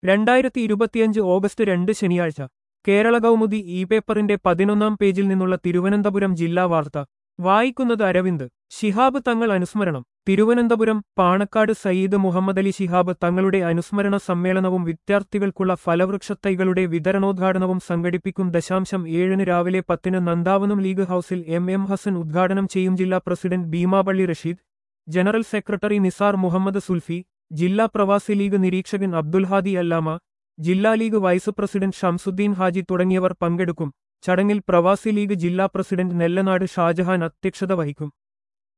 രണ്ടായിരത്തി ഇരുപത്തിയഞ്ച് ഓഗസ്റ്റ് രണ്ട് ശനിയാഴ്ച കേരള കൗമുദി ഇ പേപ്പറിന്റെ പതിനൊന്നാം പേജിൽ നിന്നുള്ള തിരുവനന്തപുരം ജില്ലാ വാർത്ത വായിക്കുന്നത് അരവിന്ദ് ശിഹാബ് തങ്ങൾ അനുസ്മരണം തിരുവനന്തപുരം പാണക്കാട് സയ്യിദ് മുഹമ്മദലി ശിഹാബ് തങ്ങളുടെ അനുസ്മരണ സമ്മേളനവും വിദ്യാർത്ഥികൾക്കുള്ള ഫലവൃക്ഷത്തൈകളുടെ വിതരണോദ്ഘാടനവും സംഘടിപ്പിക്കും ദശാംശം ഏഴിന് രാവിലെ പത്തിന് നന്ദാവനം ലീഗ് ഹൌസിൽ എം എം ഹസൻ ഉദ്ഘാടനം ചെയ്യും ജില്ലാ president Beemapally Rasheed general secretary Nisar Muhammad Sulfi ജില്ലാ പ്രവാസി ലീഗ് നിരീക്ഷകൻ അബ്ദുൽ ഹാദി അല്ലാമ ജില്ലാ league vice president Shamsuddin Haji തുടങ്ങിയവർ പങ്കെടുക്കും ചടങ്ങിൽ പ്രവാസി ലീഗ് ജില്ലാ പ്രസിഡന്റ് നെല്ലനാട് ഷാജഹാൻ അധ്യക്ഷത വഹിക്കും